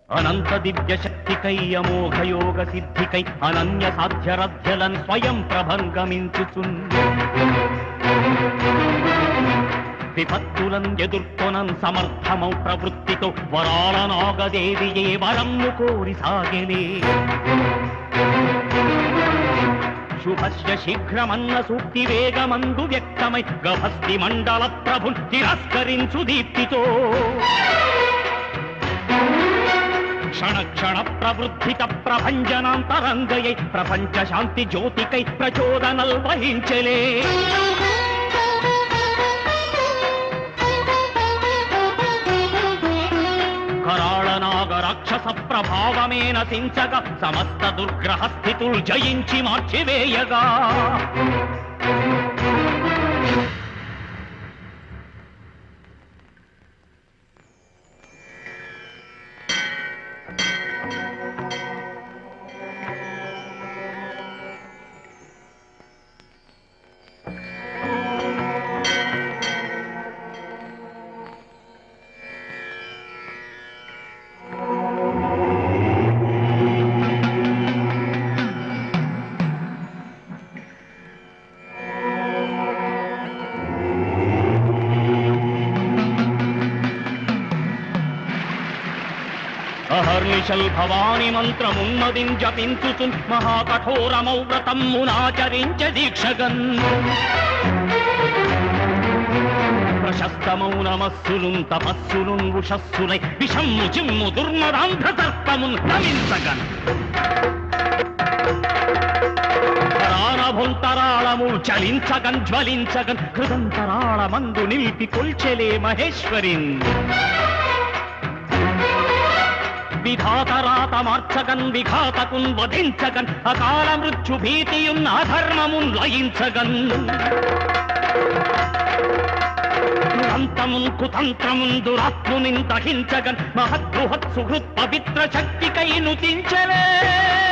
అనంత దివ్య శక్తికై అమోఘ యోగ సిద్ధికై అనన్య సాధ్యరథ్యలన్ స్వయం ప్రభంగమించుచున్ విపత్తులను ఎదుర్కొనన్ సమర్థమౌ ప్రవృత్తితో వరాల నాగదేవియే వరమ్ము కోరి సాగెలే శుభస్య శీఘ్రమన్న సూక్తి వేగమందు వ్యక్తమై గభస్తి మండల ప్రభు తిరస్కరించు దీప్తితో క్షణ క్షణ ప్రవృద్ధిత ప్రభంజనాంతరంగయై ప్రపంచ శాంతి జ్యోతికై ప్రచోదనల్ వహించలే కరాళ నాగ రాక్షస ప్రభావమే నశించగ సమస్త దుర్గ్రహ స్థితులు జయించి మార్చివేయగా అహర్నిశల్ భవాని మంత్రమున్నదిం జపించుచు మహాకఠోరమౌ వ్రతమ్మునాచరించ దీక్షగన్ ప్రశస్తమౌ నమస్సులుం తపస్సులుం ఉషస్సులై విషమ్ము చిమ్ము దుర్మదాంధ్రతర్కమున్ నమించగన్ ప్రాణభుంతరాళము చలించగన్ జ్వలించగన్ హృదంతరాళమందు నిలిపి కొల్చెలే మహేశ్వరిన్ విధాతరాత మార్చగన్ విఘాతకున్ వధించగన్ అకాల మృత్యు భీతియున్ అధర్మమున్ లయించగన్ దురంతమున్ కుతంత్రమున్ దురాత్మునిన్ దహించగన్ మహద్బృహత్ సుహృత్ పవిత్ర శక్తికై నుతించలే